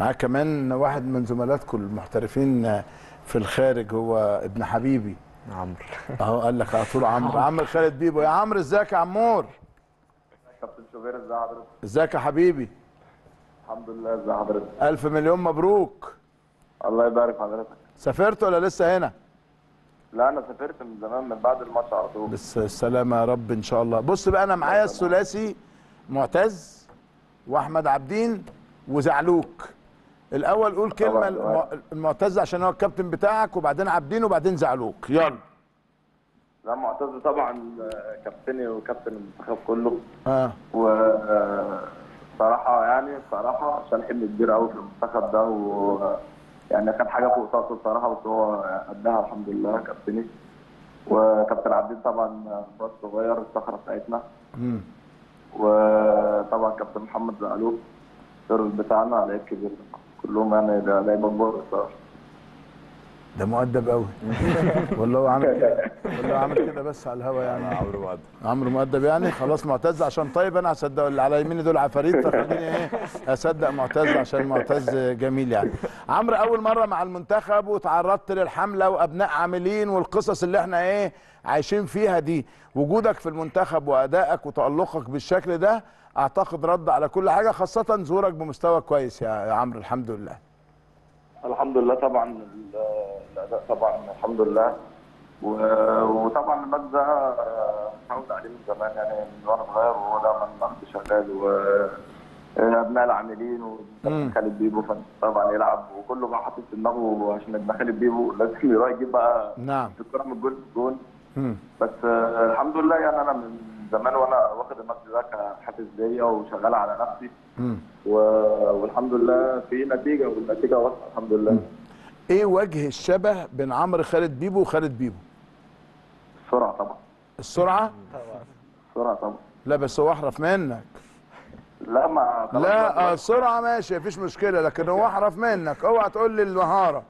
معاك كمان واحد من زملاتكم المحترفين في الخارج هو ابن حبيبي عمرو اهو قال لك على طول عمرو عمرو خالد بيبو يا عمرو ازيك يا عمور كابتن شوبير ازي حضرتك؟ ازيك يا حبيبي الحمد لله ازي حضرتك؟ الف مليون مبروك الله يبارك في حضرتك. سافرت ولا لسه هنا لا انا سافرت من زمان من بعد الماتش على طول. بس السلامة يا رب ان شاء الله بص بقى انا معايا الثلاثي معتز واحمد عبدين وزعلوك الاول قول كلمه طبعاً. الم- المعتز عشان هو الكابتن بتاعك وبعدين عبدين وبعدين زعلوك يلا لا معتز طبعا آه، كابتني وكابتن المنتخب كله اه و آه، صراحة يعني صراحة عشان حلم كبير قوي في المنتخب ده و يعني كانت حاجة فوق طاقته بصراحة بس هو قدها الحمد لله كابتني وكابتن عبدين طبعا باص صغير الصخرة بتاعتنا مم. وطبعا كابتن محمد زعلوك الدور بتاعنا لعيب كبير كلهم يعني ده لعيبه كبار الصراحه ده مؤدب قوي والله هو عامل كده والله عامل كده بس على الهوا يعني عمرو مؤدب عمرو مؤدب يعني خلاص معتز عشان طيب انا هصدق اللي على يميني دول عفاريت فخليني ايه اصدق معتز عشان معتز جميل يعني عمرو اول مره مع المنتخب وتعرضت للحمله وابناء عاملين والقصص اللي احنا ايه عايشين فيها دي وجودك في المنتخب وادائك وتالقك بالشكل ده اعتقد رد على كل حاجه خاصه ظهورك بمستوى كويس يا يا عمرو الحمد لله الحمد لله طبعا ال- الاداء طبعا الحمد لله و- وطبعا المجد ده آه، متعود عليه من زمان يعني من وانا صغير وهو دايما مجد شغال و آه، ابناء العاملين مم. وكابتن خالد بيبو فانت طبعا يلعب وكله بقى حاطط في دماغه عشان ابن خالد بيبو لازم يروح يجيب بقى نعم الكوره من الجول الجول مم. بس آه، الحمد لله يعني انا من زمان وانا واخد المجد ده كحافز ليا وشغال على نفسي مم. و- والحمد لله في نتيجه والنتيجه واضحه الحمد لله ايه وجه الشبه بين عمرو خالد بيبو وخالد بيبو السرعه طبعا السرعه السرعه طبعا لا بس هو احرف منك لا ما خلاص لا بقى. آه، السرعه ماشي مفيش مشكله لكن هو احرف منك اوعى تقول لي المهاره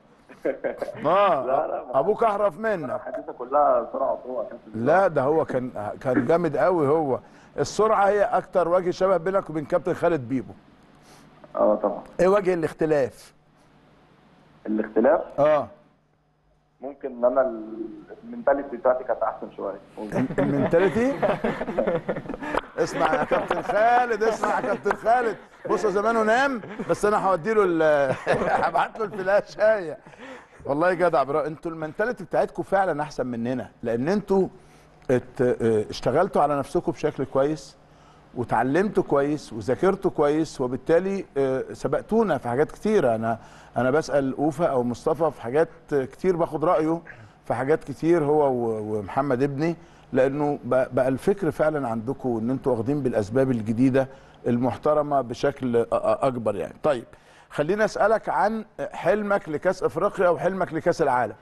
اه لا، لا، ما- ابوك احرف منك الحديثه كلها سرعه وقوه كابتن لا ده هو كان كان جامد قوي هو السرعه هي اكتر وجه شبه بينك وبين كابتن خالد بيبو اه طبعا ايه وجه الاختلاف الاختلاف اه ممكن ان انا ال- المنتاليتي بتاعتي كانت احسن شويه ممكن. المنتاليتي اسمع يا كابتن خالد اسمع يا كابتن خالد بص زمانه نام بس انا هودي له ال- هبعت له الفلاشايه والله يا جدع برا انتوا المنتاليتي بتاعتكم فعلا احسن مننا لان انتوا ات- اه، اشتغلتوا على نفسكم بشكل كويس وتعلمتوا كويس وذاكرتوا كويس وبالتالي اه، سبقتونا في حاجات كتيره انا انا بسال اوفا او مصطفى في حاجات كتير باخد رايه في حاجات كتير هو و- ومحمد ابني لانه بقى بقى الفكر فعلا عندكم ان انتوا واخدين بالاسباب الجديده المحترمه بشكل أ- أ- اكبر يعني طيب خليني اسالك عن حلمك لكاس افريقيا وحلمك لكاس العالم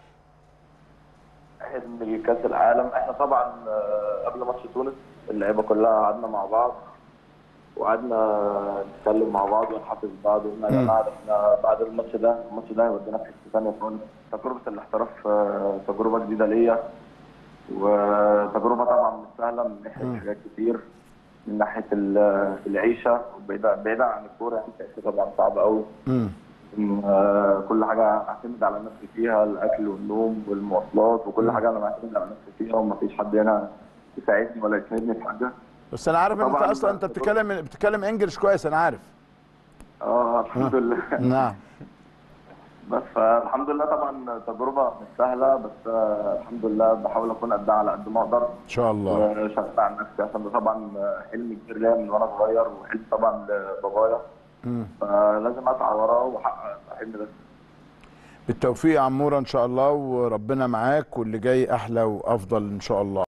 حلم كاس العالم احنا طبعا آه، قبل ماتش تونس اللعيبه كلها قعدنا مع بعض وقعدنا نتكلم مع بعض ونحفز بعض وقلنا يا جماعه ده احنا بعد الماتش ده الماتش ده هيودينا في حته ثانيه خالص تجربه الاحتراف آه، تجربه جديده ليا وتجربه طبعا مش سهله من ناحيه حاجات كتير من ناحيه ال- العيشه بعيدا بعيدا عن الكوره يعني العيشه طبعا صعبه قوي امم إن، آه، كل حاجه اعتمد على نفسي فيها الاكل والنوم والمواصلات وكل حاجه انا معتمد على نفسي فيها ومفيش حد هنا يساعدني ولا يسندني في حاجه بس انا عارف ان انت طبعاً اصلا انت بتتكلم بتتكلم انجلش كويس انا عارف اه الحمد لله نعم بس فالحمد لله طبعا تجربه مش سهله بس آه، الحمد لله بحاول اكون قدها على قد ما اقدر ان شاء الله وشغال على نفسي عشان ده طبعا حلم كبير ليا من وانا صغير وحلم طبعا لبابايا مم. فلازم اسعى وراه واحقق الحلم ده بالتوفيق يا عموره ان شاء الله وربنا معاك واللي جاي احلى وافضل ان شاء الله